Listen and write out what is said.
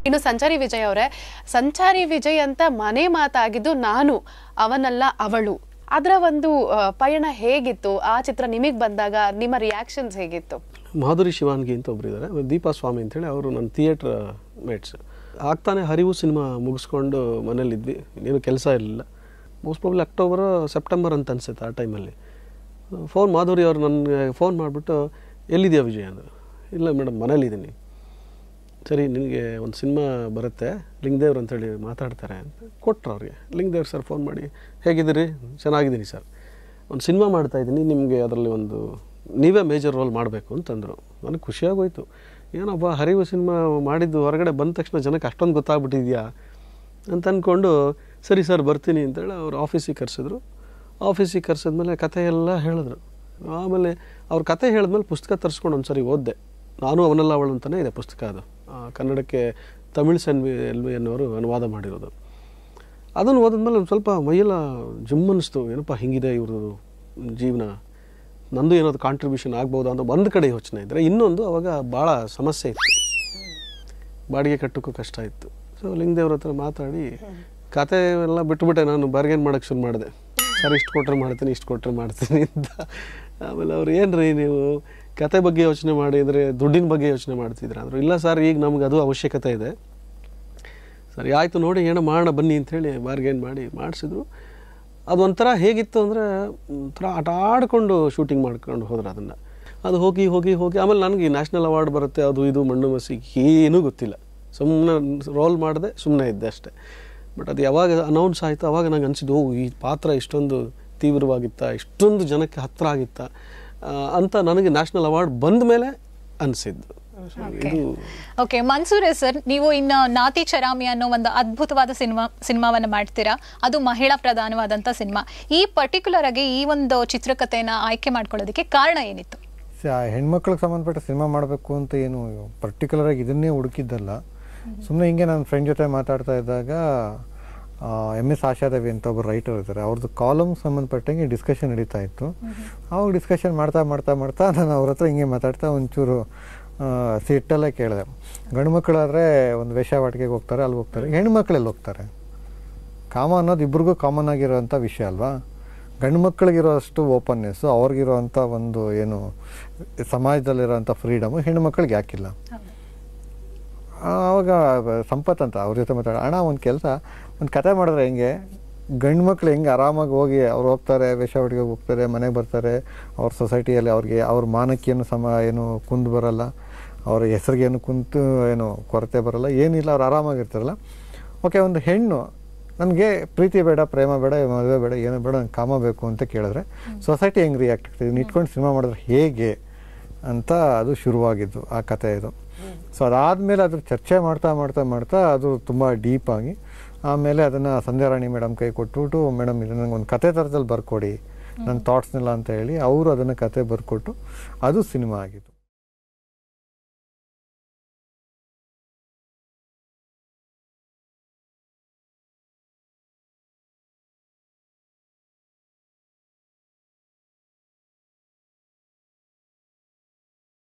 ಇನ್ನು ಸಂಚಾರಿ ವಿಜಯ್ ಅವರೇ ಸಂಚಾರಿ ವಿಜಯ್ ಅಂತ ಮನೆ ಮಾತಾಗಿದ್ದು ನಾನು ಅವನಲ್ಲ ಅವಳು ಅದರ ಒಂದು ಆ, ಪಯಣ ಹೇಗಿತ್ತು ಆ ಚಿತ್ರ ನಿಮಗೆ ಬಂದಾಗ ನಿಮ್ಮ ರಿಯಾಕ್ಷನ್ಸ್ ಹೇಗಿತ್ತು ಮಾಧುರಿ ಶಿವಾನ್ಗಿ ಅಂತ ಒಬ್ರು ಇದ್ದಾರೆ ದೀಪಾ ಸ್ವಾಮಿ ಅಂತೇಳಿ ಅವರು ನನ್ನ ಥಿಯೇಟ್ರ್ ಮೇಟ್ಸ್ ಆಗ್ತಾನೆ ಹರಿವು ಸಿನಿಮಾ ಮುಗಿಸ್ಕೊಂಡು ಮನೇಲಿದ್ವಿ ಇನ್ನೇನು ಕೆಲಸ ಇರಲಿಲ್ಲ ಮೋಸ್ಟ್ ಪ್ರಾಬ್ಲಿ ಅಕ್ಟೋಬರ್ ಸೆಪ್ಟೆಂಬರ್ ಅಂತ ಅನಿಸುತ್ತೆ ಆ ಟೈಮಲ್ಲಿ ಫೋನ್ ಮಾಧುರಿ ಅವ್ರು ನನಗೆ ಫೋನ್ ಮಾಡಿಬಿಟ್ಟು ಎಲ್ಲಿದೆಯಾ ವಿಜಯ್ ಅಂದರು ಇಲ್ಲ ಮೇಡಮ್ ಮನೇಲಿದ್ದೀನಿ ಸರಿ ನಿನಗೆ ಒಂದು ಸಿನಿಮಾ ಬರುತ್ತೆ ಲಿಂಗದೇವ್ರು ಅಂತೇಳಿ ಮಾತಾಡ್ತಾರೆ ಅಂತ ಕೊಟ್ಟರು ಅವ್ರಿಗೆ ಲಿಂಗದೇವ್ರು ಸರ್ ಫೋನ್ ಮಾಡಿ ಹೇಗಿದ್ದೀರಿ ಚೆನ್ನಾಗಿದ್ದೀನಿ ಸರ್ ಒಂದು ಸಿನಿಮಾ ಮಾಡ್ತಾಯಿದ್ದೀನಿ ನಿಮಗೆ ಅದರಲ್ಲಿ ಒಂದು ನೀವೇ ಮೇಜರ್ ರೋಲ್ ಮಾಡಬೇಕು ಅಂತಂದರು ನನಗೆ ಖುಷಿಯಾಗೋಯ್ತು ಏನಪ್ಪ ಹರಿವು ಸಿನಿಮಾ ಮಾಡಿದ್ದು ಹೊರಗಡೆ ಬಂದ ತಕ್ಷಣ ಜನಕ್ಕೆ ಅಷ್ಟೊಂದು ಗೊತ್ತಾಗ್ಬಿಟ್ಟಿದ್ಯಾ ಅಂತ ಅಂದ್ಕೊಂಡು ಸರಿ ಸರ್ ಬರ್ತೀನಿ ಅಂತೇಳಿ ಅವ್ರು ಆಫೀಸಿಗೆ ಕರೆಸಿದ್ರು ಆಫೀಸಿಗೆ ಕರೆಸಿದ್ಮೇಲೆ ಕತೆ ಎಲ್ಲ ಹೇಳಿದ್ರು ಆಮೇಲೆ ಅವ್ರ ಕತೆ ಹೇಳಿದ್ಮೇಲೆ ಪುಸ್ತಕ ತರಿಸ್ಕೊಂಡು ಒಂದು ಸರಿ ಓದಿದೆ ನಾನು ಅವನೆಲ್ಲ ಅವಳು ಅಂತಲೇ ಇದೆ ಪುಸ್ತಕ ಅದು ಆ, ಕನ್ನಡಕ್ಕೆ ತಮಿಳ್ ಸೆನ್ವಿ ಎಲ್ವಿ ಅನ್ನೋರು ಅನುವಾದ ಮಾಡಿರೋದು ಅದನ್ನು ಓದಿದ್ಮೇಲೆ ಒಂದು ಸ್ವಲ್ಪ ಮೈಯೆಲ್ಲ ಜುಮ್ ಅನ್ನಿಸ್ತು ಏನಪ್ಪ ಹಿಂಗಿದೆ ಇವ್ರದ್ದು ಜೀವನ ನಂದು ಏನಾದ್ರು ಕಾಂಟ್ರಿಬ್ಯೂಷನ್ ಆಗ್ಬೋದು ಅಂತ ಒಂದು ಕಡೆ ಯೋಚನೆ ಇದ್ದರೆ ಇನ್ನೊಂದು ಅವಾಗ ಭಾಳ ಸಮಸ್ಯೆ ಇತ್ತು ಬಾಡಿಗೆ ಕಟ್ಟೋಕ್ಕೂ ಕಷ್ಟ ಇತ್ತು ಸೊ ಲಿಂಗದೇವ್ರ ಹತ್ರ ಮಾತಾಡಿ ಕತೆ ಎಲ್ಲ ಬಿಟ್ಬಿಟ್ಟೆ ನಾನು ಬಾರ್ಗೇನ್ ಮಾಡೋಕ್ಕೆ ಶುರು ಮಾಡಿದೆ ಸರ್ ಇಷ್ಟು ಕೊಟ್ಟರೆ ಮಾಡ್ತೀನಿ ಇಷ್ಟು ಕೊಟ್ಟರೆ ಮಾಡ್ತೀನಿ ಅಂತ ಆಮೇಲೆ ಅವ್ರು ಏನು ರೀ ನೀವು ಕತೆ ಬಗ್ಗೆ ಯೋಚನೆ ಮಾಡಿದರೆ ದುಡ್ಡಿನ ಬಗ್ಗೆ ಯೋಚನೆ ಮಾಡ್ತಿದ್ರ ಅಂದರು ಇಲ್ಲ ಸರ್ ಈಗ ನಮ್ಗೆ ಅದು ಅವಶ್ಯಕತೆ ಇದೆ ಸರಿ ಆಯಿತು ನೋಡಿ ಏನೋ ಮಾಡೋಣ ಬನ್ನಿ ಅಂಥೇಳಿ ಬಾರ್ಗೇನ್ ಮಾಡಿ ಮಾಡಿಸಿದ್ರು ಅದೊಂಥರ ಹೇಗಿತ್ತು ಅಂದರೆ ಒಂಥರ ಆಟ ಆಡಿಕೊಂಡು ಶೂಟಿಂಗ್ ಮಾಡ್ಕೊಂಡು ಹೋದ್ರೆ ಅದನ್ನು ಅದು ಹೋಗಿ ಹೋಗಿ ಹೋಗಿ ಆಮೇಲೆ ನನಗೆ ನ್ಯಾಷನಲ್ ಅವಾರ್ಡ್ ಬರುತ್ತೆ ಅದು ಇದು ಮಣ್ಣು ಮಸಿ ಏನೂ ಗೊತ್ತಿಲ್ಲ ಸುಮ್ಮನೆ ರೋಲ್ ಮಾಡಿದೆ ಸುಮ್ಮನೆ ಇದ್ದೆ ಅಷ್ಟೇ ಬಟ್ ಅದು ಯಾವಾಗ ಅನೌನ್ಸ್ ಆಯಿತು ಅವಾಗ ನಂಗೆ ಅನಿಸಿದ್ದು ಓ ಈ ಪಾತ್ರ ಇಷ್ಟೊಂದು ತೀವ್ರವಾಗಿತ್ತಾ ಇಷ್ಟೊಂದು ಜನಕ್ಕೆ ಹತ್ತಿರ ಆಗಿತ್ತಾ ಆ, ಅಂತ ನನಗೆ ನ್ಯಾಷನಲ್ ಅವಾರ್ಡ್ ಬಂದ ಮೇಲೆ ಅನಿಸಿದ್ದು ಇದು ಓಕೆ ಮನ್ಸೂರೆ ಸರ್ ನೀವು ಇನ್ನು ನಾತಿ ಚರಾಮಿ ಅನ್ನೋ ಒಂದು ಅದ್ಭುತವಾದ ಸಿನಿಮಾ ಸಿನಿಮಾವನ್ನ ಮಾಡ್ತೀರಾ ಅದು ಮಹಿಳಾ ಪ್ರಧಾನವಾದಂಥ ಸಿನಿಮಾ ಈ ಪರ್ಟಿಕ್ಯುಲರ್ ಆಗಿ ಈ ಒಂದು ಚಿತ್ರಕಥೆನ ಆಯ್ಕೆ ಮಾಡ್ಕೊಳ್ಳೋದಕ್ಕೆ ಕಾರಣ ಏನಿತ್ತು ಸ- ಹೆಣ್ಮಕ್ಳಿಗೆ ಸಂಬಂಧಪಟ್ಟ ಸಿನಿಮಾ ಮಾಡಬೇಕು ಅಂತ ಏನು ಪರ್ಟಿಕ್ಯುಲರ್ ಆಗಿ ಇದನ್ನೇ ಹುಡುಕಿದ್ದಲ್ಲ ಸುಮ್ಮನೆ ಹಿಂಗೆ ನನ್ನ ಫ್ರೆಂಡ್ ಜೊತೆ ಮಾತಾಡ್ತಾ ಇದ್ದಾಗ ಎಮ್ ಎಸ್ ಆಶಾದೇವಿ ಅಂತ ಒಬ್ಬರು ರೈಟರ್ ಇದ್ದಾರೆ ಅವ್ರದ್ದು ಕಾಲಮ್ ಸಂಬಂಧಪಟ್ಟಂಗೆ ಡಿಸ್ಕಷನ್ ನಡೀತಾ ಇತ್ತು ಅವಾಗ ಡಿಸ್ಕಷನ್ ಮಾಡ್ತಾ ಮಾಡ್ತಾ ಮಾಡ್ತಾ ನಾನು ಅವ್ರ ಹತ್ರ ಹಿಂಗೆ ಮಾತಾಡ್ತಾ ಒಂಚೂರು ಆ, ಸಿಟ್ಟಲ್ಲೇ ಕೇಳಿದೆ ಗಂಡು ಮಕ್ಕಳಾದರೆ ಒಂದು ವೇಷವಾಟಿಕೆಗೆ ಹೋಗ್ತಾರೆ ಅಲ್ಲಿ ಹೋಗ್ತಾರೆ ಹೆಣ್ಮಕ್ಳೆಲ್ಲಿ ಹೋಗ್ತಾರೆ ಕಾಮ ಅನ್ನೋದು ಇಬ್ರಿಗೂ ಕಾಮನ್ ಆಗಿರೋವಂಥ ವಿಷಯ ಅಲ್ವಾ ಗಂಡು ಮಕ್ಕಳಿಗಿರೋ ಅಷ್ಟು ಓಪನ್ನೆಸ್ಸು ಅವ್ರಿಗಿರೋವಂಥ ಒಂದು ಏನು ಸಮಾಜದಲ್ಲಿರೋವಂಥ ಫ್ರೀಡಮು ಹೆಣ್ಣು ಮಕ್ಕಳಿಗೆ ಯಾಕಿಲ್ಲ ಆವಾಗ ಬ- ಸಂಪತ್ ಅಂತ ಅವ್ರ ಜೊತೆ ಮಾತಾಡ ಅಣ್ಣ ಒಂದು ಕೆಲಸ ಒಂದು ಕತೆ ಮಾಡಿದ್ರೆ ಹೆಂಗೆ ಗಂಡು ಮಕ್ಳು ಹೆಂಗೆ ಆರಾಮಾಗಿ ಹೋಗಿ ಅವ್ರು ಹೋಗ್ತಾರೆ ವೇಷವಾಟಿಗೆ ಹೋಗ್ತಾರೆ ಮನೆಗೆ ಬರ್ತಾರೆ ಅವ್ರ ಸೊಸೈಟಿಯಲ್ಲಿ ಅವ್ರಿಗೆ ಅವ್ರ ಮಾನಕ್ಕೇನು ಸಮ ಏನು ಕುಂದು ಬರಲ್ಲ ಅವ್ರ ಹೆಸರಿಗೇನು ಕುಂತು ಏನು ಕೊರತೆ ಬರಲ್ಲ ಏನಿಲ್ಲ ಅವ್ರು ಆರಾಮಾಗಿರ್ತಾರಲ್ಲ ಓಕೆ ಒಂದು ಹೆಣ್ಣು ನನಗೆ ಪ್ರೀತಿ ಬೇಡ ಪ್ರೇಮ ಬೇಡ ಮದುವೆ ಬೇಡ ಏನು ಬೇಡ ನಂಗೆ ಕಾಮ ಬೇಕು ಅಂತ ಕೇಳಿದ್ರೆ ಸೊಸೈಟಿ ಹೆಂಗೆ ರಿಯಾಕ್ಟ್ ಆಗ್ತದೆ ಇದನ್ನ ಇಟ್ಕೊಂಡು ಸಿನಿಮಾ ಮಾಡಿದ್ರೆ ಹೇಗೆ ಅಂತ ಅದು ಶುರುವಾಗಿದ್ದು ಆ ಕತೆ ಇದು ಸೊ ಅದಾದಮೇಲೆ ಅದ್ರ ಚರ್ಚೆ ಮಾಡ್ತಾ ಮಾಡ್ತಾ ಮಾಡ್ತಾ ಅದು ತುಂಬ ಡೀಪಾಗಿ ಆಮೇಲೆ ಅದನ್ನು ಸಂಧ್ಯಾರಾಣಿ ಮೇಡಮ್ ಕೈ ಕೊಟ್ಬಿಟ್ಟು ಮೇಡಮ್ ಇದು ನನಗೆ ಒಂದು ಕತೆ ಥರದಲ್ಲಿ ಬರ್ಕೊಡಿ ನನ್ನ ಥಾಟ್ಸ್ನೆಲ್ಲ ಅಂತ ಹೇಳಿ ಅವರು ಅದನ್ನು ಕತೆ ಬರ್ಕೊಟ್ಟು ಅದು ಸಿನಿಮಾ ಆಗಿತ್ತು